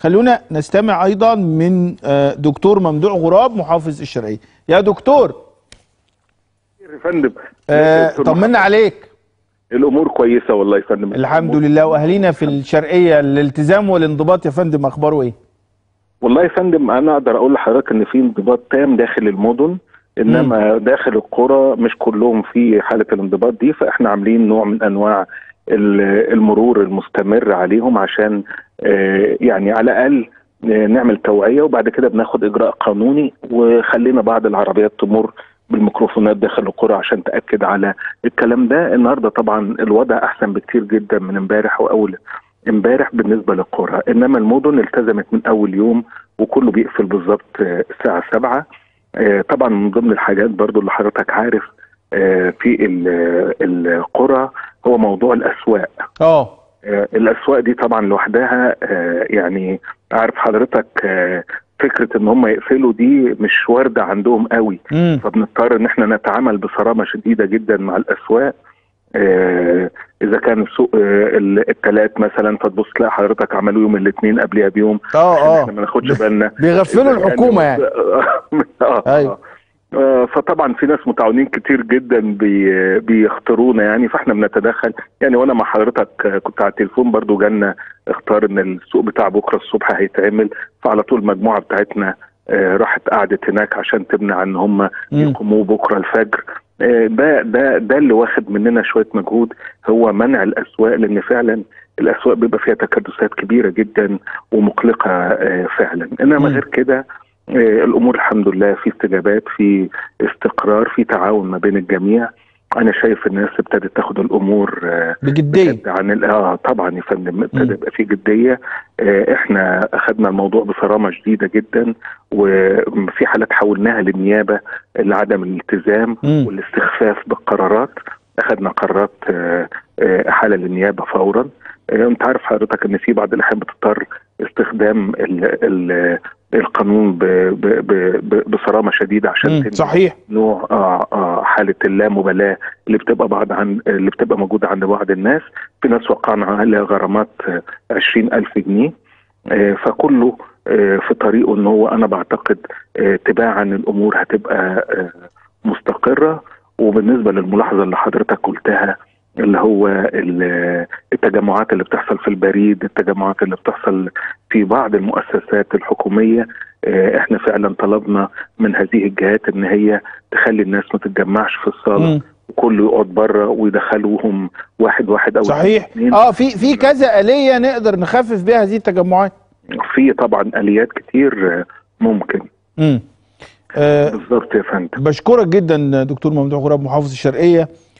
خلونا نستمع ايضا من آه، دكتور ممدوح غراب محافظ الشرقيه يا دكتور يا فندم آه، دكتور طمنا محمد. عليك الامور كويسه والله يا فندم الحمد لله واهالينا في الشرقيه الالتزام والانضباط يا فندم اخباره ايه والله يا فندم انا اقدر اقول لحضرتك ان في انضباط تام داخل المدن انما داخل القرى مش كلهم في حاله الانضباط دي فاحنا عاملين نوع من انواع ال- المرور المستمر عليهم عشان آه، يعني على الاقل آه، نعمل توعيه وبعد كده بناخد اجراء قانوني وخلينا بعض العربيات تمر بالميكروفونات داخل القرى عشان تاكد على الكلام ده النهارده طبعا الوضع احسن بكتير جدا من امبارح واول امبارح بالنسبه للقرى انما المدن التزمت من اول يوم وكله بيقفل بالظبط آه، الساعه 7 آه، طبعا من ضمن الحاجات برضو اللي حضرتك عارف آه، في ال- القرى هو موضوع الاسواق اه آه، الاسواق دي طبعا لوحدها آه، يعني عارف حضرتك آه، فكره ان هم يقفلوا دي مش وارده عندهم قوي امم فبنضطر ان احنا نتعامل بصرامه شديده جدا مع الاسواق آه، اذا كان سوق الثلاث مثلا فتبص تلاقي حضرتك عملوا يوم الاثنين قبلها بيوم اه عشان اه احنا ما ناخدش بالنا بيغفلوا إذا كان الحكومه يعني آه، أيوة. آه، فطبعا في ناس متعاونين كتير جدا بي بيختارونا يعني فاحنا بنتدخل يعني وانا مع حضرتك آه، كنت على التليفون برضو جالنا اختار ان السوق بتاع بكره الصبح هيتعمل فعلى طول المجموعه بتاعتنا آه، راحت قعدت هناك عشان تمنع ان هم مم. يقوموا بكره الفجر آه، ده ده ده اللي واخد مننا شويه مجهود هو منع الاسواق لان فعلا الاسواق بيبقى فيها تكدسات كبيره جدا ومقلقه آه، فعلا انما مم. غير كده آه، الامور الحمد لله في استجابات في استقرار في تعاون ما بين الجميع انا شايف الناس ابتدت تاخد الامور آه، بجديه بجد عن ال- اه طبعا يا فندم مم. ابتدى يبقى في جديه آه احنا اخذنا الموضوع بصرامه شديده جدا وفي حالات حولناها للنيابه لعدم الالتزام مم. والاستخفاف بالقرارات اخذنا قرارات آه، آه، احاله للنيابه فورا آه، انت عارف حضرتك ان في بعض الاحيان بتضطر استخدام ال ال القانون ب- ب- ب- ب- بصرامه شديده عشان مم. تمنع صحيح نوع آه آه حاله اللامبالاه اللي بتبقى بعض عن اللي بتبقى موجوده عند بعض الناس في ناس وقعنا عليها غرامات آه، 20000 جنيه آه فكله آه في طريقه ان هو انا بعتقد آه تباعا الامور هتبقى آه مستقره وبالنسبه للملاحظه اللي حضرتك قلتها اللي هو ال- التجمعات اللي بتحصل في البريد التجمعات اللي بتحصل في بعض المؤسسات الحكوميه آه، احنا فعلا طلبنا من هذه الجهات ان هي تخلي الناس ما تتجمعش في الصاله مم. وكله يقعد بره ويدخلوهم واحد واحد او صحيح اثنين. اه في في كذا آلية نقدر نخفف بيها هذه التجمعات في طبعا اليات كتير آه، ممكن امم آه بالظبط يا فندم بشكرك جدا دكتور ممدوح غراب محافظ الشرقيه